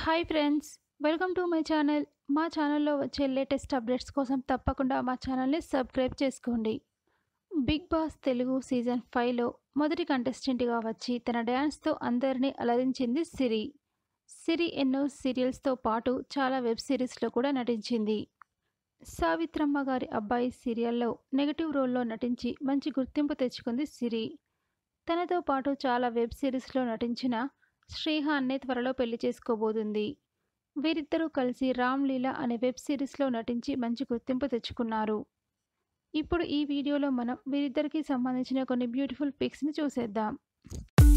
hi friends welcome to my channel మా ఛానల్లో వచ్చే లేటెస్ట్ అప్డేట్స్ కోసం తప్పకుండా మా ఛానల్ని సబ్స్క్రైబ్ చేసుకోండి బిగ్ బాస్ తెలుగు సీజన్ ఫైవ్లో మొదటి కంటెస్టెంట్గా వచ్చి తన డ్యాన్స్తో అందరినీ అలరించింది సిరి సిరి ఎన్నో సీరియల్స్తో పాటు చాలా వెబ్ సిరీస్లో కూడా నటించింది సావిత్రమ్మ గారి అబ్బాయి సీరియల్లో నెగటివ్ రోల్లో నటించి మంచి గుర్తింపు తెచ్చుకుంది సిరి తనతో పాటు చాలా వెబ్ సిరీస్లో నటించిన శ్రీహాన్నే త్వరలో పెళ్లి చేసుకోబోతుంది వీరిద్దరూ కలిసి రామ్ లీలా అనే వెబ్ సిరీస్లో నటించి మంచి గుర్తింపు తెచ్చుకున్నారు ఇప్పుడు ఈ వీడియోలో మనం వీరిద్దరికీ సంబంధించిన కొన్ని బ్యూటిఫుల్ పిక్స్ని చూసేద్దాం